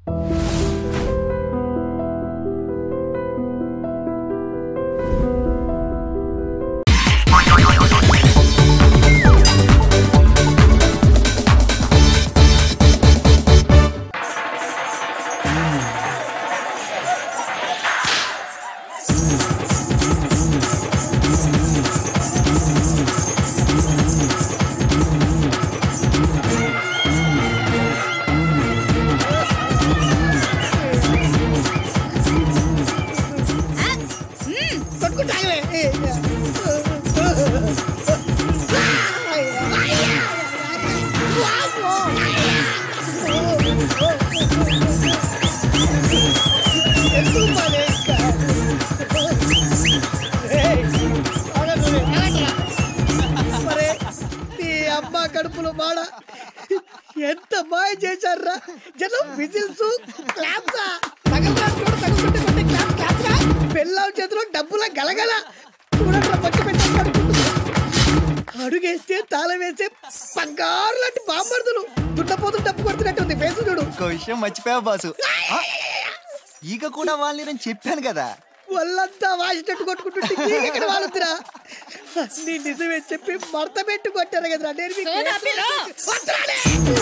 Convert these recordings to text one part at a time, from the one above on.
మరే నీ అమ్మ కడుపులో మాడ ఎంత మాయ చేశారా జనం విజిల్స్ క్లాప్సా తగలరా చూడు తగులుతుంటే కొట్టే క్లాప్ క్లాప్సా పెళ్ళాం చేతిలో డబ్బుల గలగల చూడండి పచ్చి పెట్టాడు అడుగేస్తే తాళం వేస్తే బంగారు లాంటి బాంబర్దులు దున్నపోతులు డబ్బు కొడుతున్నట్టుంది ఫేసు చూడు ఇంకో విషయం మర్చిపోయావు బాసు ఆ, ఈగ కూడా వాళ్ళని చెప్పాను కదా వాళ్ళంతా వాసినట్టు కొట్టుకుంటుంటే ఇక్కడ వాళ్ళుతురా నీ నిజమే చెప్పి మడత పెట్టి కొట్టారు కదరా నేను మీకు వద్దురాలే.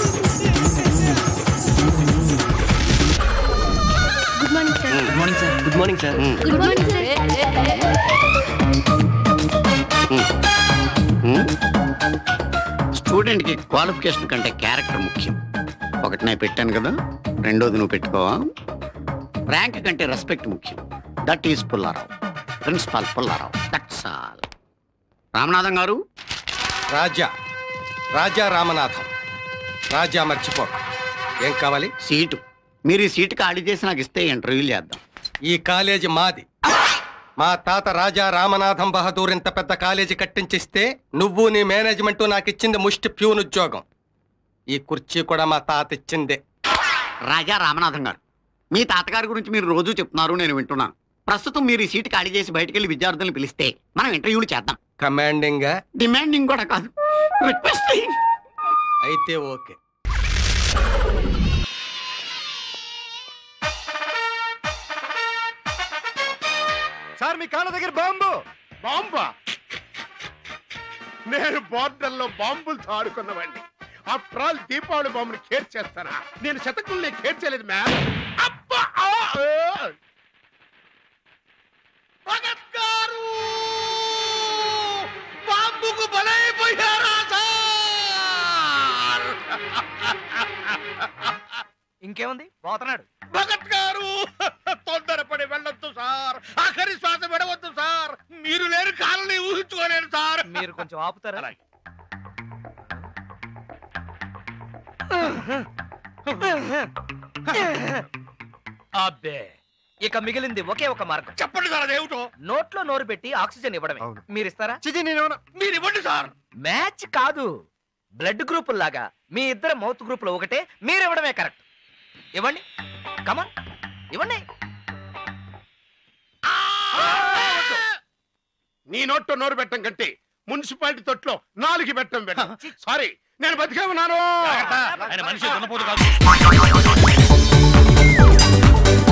Good morning sir good morning sir good morning sir good morning sir student కి క్వాలిఫికేషన్ కంటే క్యారెక్టర్ ముఖ్యం ఒకటి నేను పెట్టాను కదా రెండోది నువ్వు పెట్టుకోవా ర్యాంక్ కంటే రెస్పెక్ట్ ముఖ్యం that is Pullarao principal Pullarao that's all Ramanatham గారు రాజా రాజా రామనాథం రాజా మర్చిపో ఏం కావాలి సీటు మీరు ఈ సీటు ఖాళీ చేసి నాకు ఇస్తే ఇంటర్వ్యూ చేద్దాం ఈ కాలేజీ మాది మా తాత రాజా రామనాథం బహదూర్ ఇంత పెద్ద కాలేజీ కట్టించిస్తే నువ్వు నీ మేనేజ్మెంట్ నాకు ఇచ్చింది ముష్టి ప్యూన్ ఉద్యోగం ఈ కుర్చీ కూడా మా తాత ఇచ్చిందే రాజా రామనాథం గారు మీ తాతగారి గురించి మీరు రోజు చెప్తున్నారు నేను వింటున్నాను ప్రస్తుతం మీరు ఈ సీటు ఖాళీ చేసి బయటికి వెళ్ళి విద్యార్థులను పిలిస్తే మనం ఇంటర్వ్యూలు చేద్దాం కమాండింగ్ డిమాండింగ్ కూడా కాదు రిక్వెస్టింగ్ అయితే ఓకే సార్ మీ కాళ్ళ దగ్గర బాంబు బాంబా నేను బోర్డర్లో బాంబులతో ఆడుకున్నవాడిని ఆఫ్టర్ ఆల్ దీపావళి బాంబుని కేర్ చేస్తానా నేను శతకుల్ని కేర్ చేయలేదు మ్యామ్ అబ్బా ఆ, ఆ. భగత్ గారు బాంబుకు బలైపోయారా సార్ ఇంకేముంది పోతున్నాడు భగత్ గారు తొందరపడి వెళ్ళొద్దు సార్ ఆఖరి శ్వాస విడవద్దు సార్ మీరు లేరు కాలని ఊహించుకోలేను సార్ మీరు కొంచెం ఆపుతారా అలాగే. అబ్బే ఇక మిగిలింది ఒకే ఒక మార్గం చెప్పండి సార్ అదేమిటో నోట్లో నోరు పెట్టి ఆక్సిజన్ ఇవ్వడమే అవును. మీరు ఇస్తారా చిచి నేను మీరు ఇవ్వండి సార్ మ్యాచ్ కాదు బ్లడ్ గ్రూప్ లాగా మీ ఇద్దరు మౌత్ గ్రూప్ లో ఒకటే మీరు ఇవ్వడమే కరెక్ట్ ఇవ్వండి కమన్ ఇవ్వండి నీ నోట్లో నోరు పెట్టం కంటే మున్సిపాలిటీ తొట్లో నాలుగు పెట్టం పెట్టం సారీ నేను బతికే ఉన్నాను ఆయన మనిషి దున్నపోతు కాదు